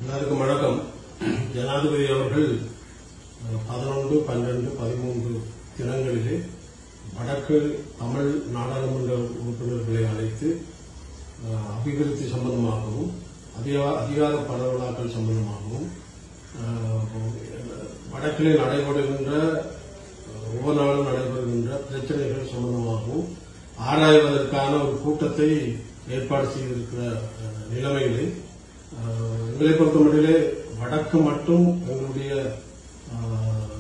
எல்லாருக்கும் வணக்கம் ஜனாதிபதி அவர்கள் பதினொன்று பன்னெண்டு பதிமூன்று தினங்களிலே வடக்கு தமிழ் நாடாளுமன்ற உறுப்பினர்களை அழைத்து அஹ், அபிவிருத்தி சம்பந்தமாகவும் அதிகா- அதிகார பரவலாக்கல் சம்பந்தமாகவும் அஹ், வடக்கிலே நடைபெறுகின்ற அஹ், ஒவ்வொரு நாளும் நடைபெறுகின்ற பிரச்சனைகள் சம்பந்தமாகவும் ஆராய்வதற்கான ஒரு கூட்டத்தை ஏற்பாடு செய்திருக்கிற அஹ், நிலைமையிலே அஹ், எங்களை பொறுத்தமட்டிலே வடக்கு மட்டும் எங்களுடைய அஹ்,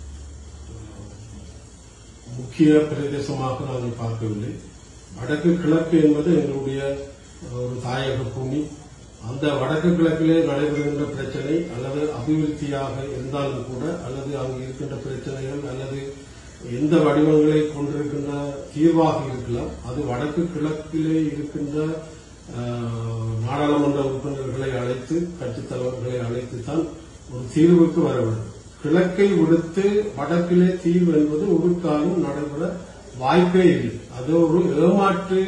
முக்கிய பிரதேசமாக நாங்கள் பார்க்கவில்லை வடக்கு கிழக்கு என்பது எங்களுடைய அஹ், ஒரு தாயக பூமி அந்த வடக்கு கிழக்கிலே நடைபெறுகின்ற பிரச்சனை அல்லது அபிவிருத்தியாக இருந்தாலும் கூட அல்லது அங்கு இருக்கின்ற பிரச்சனைகள் அல்லது எந்த வடிவங்களை கொண்டிருக்கின்ற தீர்வாக இருக்கலாம் அது வடக்கு கிழக்கிலே இருக்கின்ற அஹ், நாடாளுமன்ற உறுப்பினர்களை அழைத்து கட்சித் தலைவர்களை அழைத்து தான் ஒரு தீர்வுக்கு வர வேண்டும் கிழக்கை விடுத்து வடக்கிலே தீர்வு என்பது ஒரு காலம் நடைபெற வாய்ப்பே இல்லை அது ஒரு ஏமாற்று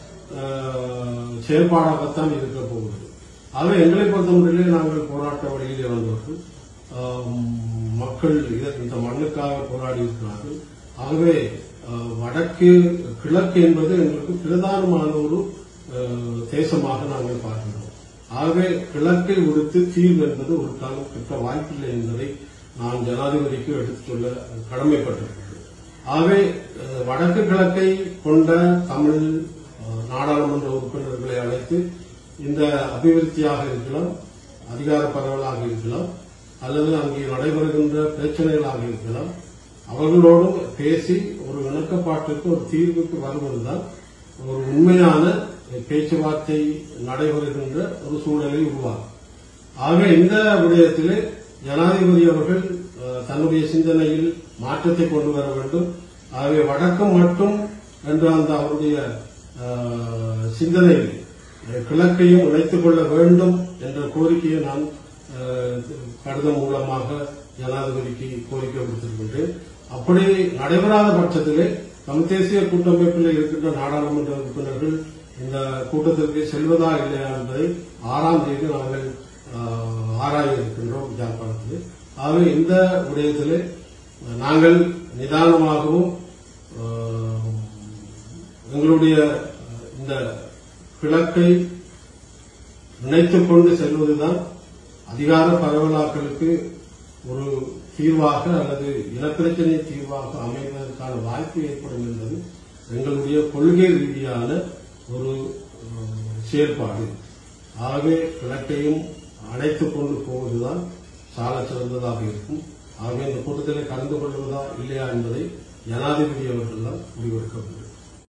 அஹ், செயல்பாடாகத்தான் இருக்க போகிறது ஆகவே எங்களை பொறுத்தவரையிலே நாங்கள் போராட்ட வழியிலே வந்தவர்கள் ஆம், மக்கள் இத- இந்த மண்ணுக்காக போராடி இருக்கிறார்கள் ஆகவே அஹ், வடக்கு கிழக்கு என்பது எங்களுக்கு பிரதானமான ஒரு அஹ், தேசமாக நாங்கள் பார்க்கின்றோம் ஆகவே கிழக்கை விடுத்து தீர்வு என்பது ஒரு காலம் கிட்ட வாய்ப்பில்லை என்பதை நான் ஜனாதிபதிக்கு எடுத்துச் சொல்ல கடமைப்பட்டிருக்கிறேன் ஆகவே அஹ், வடக்கு கிழக்கை கொண்ட தமிழ் அஹ், நாடாளுமன்ற உறுப்பினர்களை அழைத்து இந்த அபிவிருத்தியாக இருக்கலாம் அதிகார பரவலாக இருக்கலாம் அல்லது அங்கே நடைபெறுகின்ற பிரச்சனைகளாக இருக்கலாம் அவர்களோடும் பேசி ஒரு இணக்கப்பாட்டுக்கு ஒரு தீர்வுக்கு வருவதுதான் ஒரு உண்மையான பேச்சுவார்த்தை நடைபெறுகின்ற ஒரு சூழலை உருவாகும் ஆகவே இந்த விடயத்திலே ஜனாதிபதி அவர்கள் அஹ், தன்னுடைய சிந்தனையில் மாற்றத்தை கொண்டு வர வேண்டும் ஆகவே வடக்கம் மட்டும் என்ற அந்த அவருடைய அஹ், சிந்தனையில் அஹ், கிழக்கையும் இணைத்துக் கொள்ள வேண்டும் என்ற கோரிக்கையை நான் அஹ், கடிதம் மூலமாக ஜனாதிபதிக்கு கோரிக்கை விடுத்திருக்கின்றேன் அப்படி நடைபெறாத பட்சத்திலே தமிழ் தேசிய கூட்டமைப்பில் இருக்கின்ற நாடாளுமன்ற உறுப்பினர்கள் இந்த கூட்டத்திற்கு செல்வதா இல்லையா என்பதை ஆறாம் தேதி நாங்கள் ஆஹ், ஆராய இருக்கின்றோம் ஜாழ்ப்பாணத்தில் ஆகவே இந்த விடயத்திலே நாங்கள் நிதானமாகவும் ஆஹ், எங்களுடைய அஹ், இந்த கிழக்கை நினைத்துக் கொண்டு செல்வதுதான் அதிகார பரவலாக்களுக்கு ஒரு தீர்வாக அல்லது இனப்பிரச்சனை தீர்வாக அமைவதற்கான வாய்ப்பு ஏற்படும் என்பது எங்களுடைய கொள்கை ரீதியான ஒரு அஹ், செயல்பாடு ஆகவே கிழக்கையும் அழைத்துக் கொண்டு போவதுதான் சால சிறந்ததாக இருக்கும் ஆகவே இந்த கூட்டத்தில் கலந்து கொள்வதா இல்லையா என்பதை ஜனாதிபதி அவர்கள் தான் முடிவெடுக்க வேண்டும்